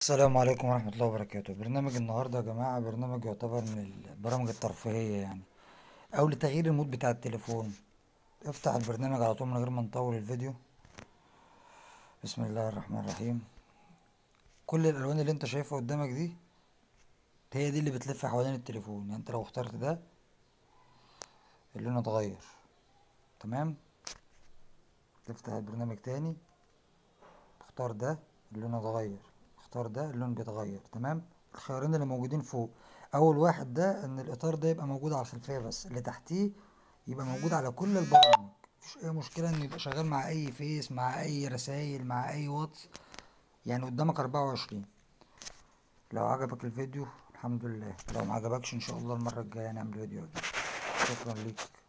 السلام عليكم ورحمة الله وبركاته برنامج النهاردة يا جماعة برنامج يعتبر من البرامج الترفيهية يعني أو لتغيير المود بتاع التليفون افتح البرنامج على طول من غير ما نطول الفيديو بسم الله الرحمن الرحيم كل الألوان اللي انت شايفها قدامك دي هي دي اللي بتلف حوالين التليفون يعني انت لو اخترت ده اللون اتغير تمام تفتح البرنامج تاني تختار ده اللون اتغير اختار ده اللون بيتغير تمام الخيارين اللي موجودين فوق اول واحد ده ان الاطار ده يبقى موجود على الخلفيه بس اللي تحتيه يبقى موجود على كل البرامج مفيش اي مشكله انه يبقى شغال مع اي فيس مع اي رسائل مع اي واتس يعني قدامك اربعة وعشرين لو عجبك الفيديو الحمد لله لو ما عجبكش ان شاء الله المره الجايه نعمل فيديو جديد شكرا ليك